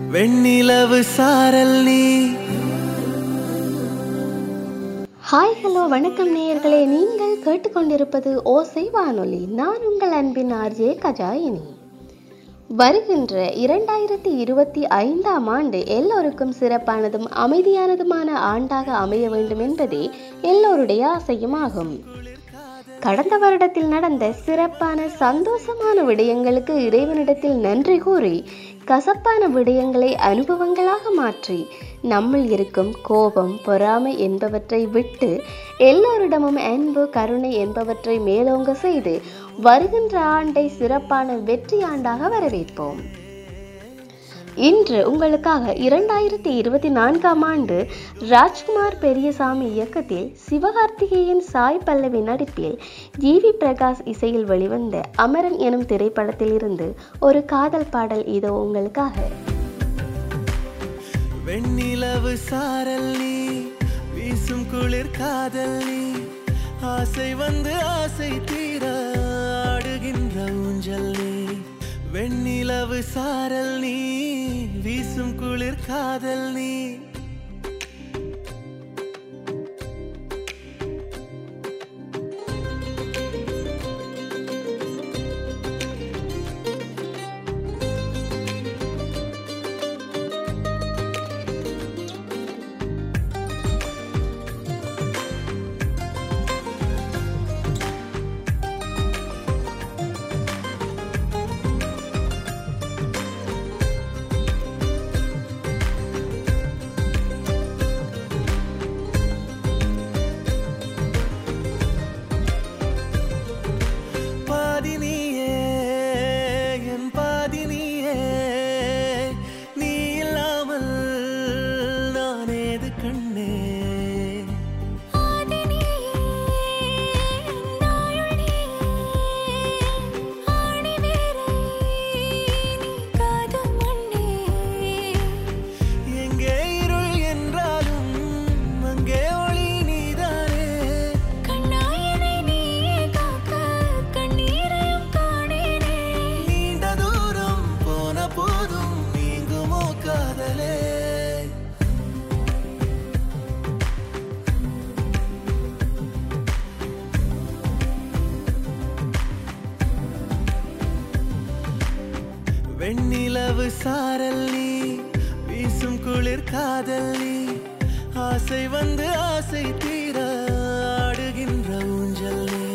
வெண்ணிலவு சாரல் நீ ஹாய் ஹலோ வணக்கம் நேயர்களே நீங்கள் கேட்டுக்கொண்டிருப்பது ஓசை வானொலி நான் உங்கள் அன்பின் ஆர்ஜே கஜாயினி வருகின்ற இரண்டாயிரத்தி இருபத்தி ஐந்தாம் ஆண்டு எல்லோருக்கும் சிறப்பானதும் அமைதியானதுமான ஆண்டாக அமைய வேண்டும் என்பதே எல்லோருடைய ஆசையும் ஆகும் கடந்த வருடத்தில் நடந்த சிறப்பான சந்தோஷமான விடயங்களுக்கு இறைவனிடத்தில் நன்றி கூறி கசப்பான விடயங்களை அனுபவங்களாக மாற்றி நம்மில் இருக்கும் கோபம் பொறாமை என்பவற்றை விட்டு எல்லோரிடமும் அன்பு கருணை என்பவற்றை மேலோங்க செய்து வருகின்ற ஆண்டை சிறப்பான வெற்றி ஆண்டாக வரவேற்போம் இன்று உங்களுக்காக இரண்டாயிரத்தி இருபத்தி நான்காம் ஆண்டு ராஜ்குமார் பெரியசாமி இயக்கத்தில் சிவகார்த்திகேயன் சாய் பல்லவி நடிப்பில் ஜிவி பிரகாஷ் இசையில் வெளிவந்த அமரன் எனும் திரைப்படத்தில் இருந்து ஒரு காதல் பாடல் இதோ உங்களுக்காக வெண்ணிலவு சாரல் நீ வீசும் குளிர் காதல் நீ ஆசை வந்து ஆசை தீர ஆடுகின்ற ஊஞ்சல் நீ வெண்ணிலவு சாரல் நீ வீசும் குளிர் காதல் நீ பாதி நீயே என் பாதி நீயே நீ இல்லாமல் நான் ஏது கண்ணே எங்கே இருள் என்றாலும் அங்கே ஒளி நீதானே நீண்ட தூரம் போன போதும் நீங்குமோ காதலே வெண்ணிலவு சாரல் நீ வீசும் குளிர் காதல் நீ ஆசை வந்து ஆசை தீர ஆடுகின்ற ஊஞ்சல் நீ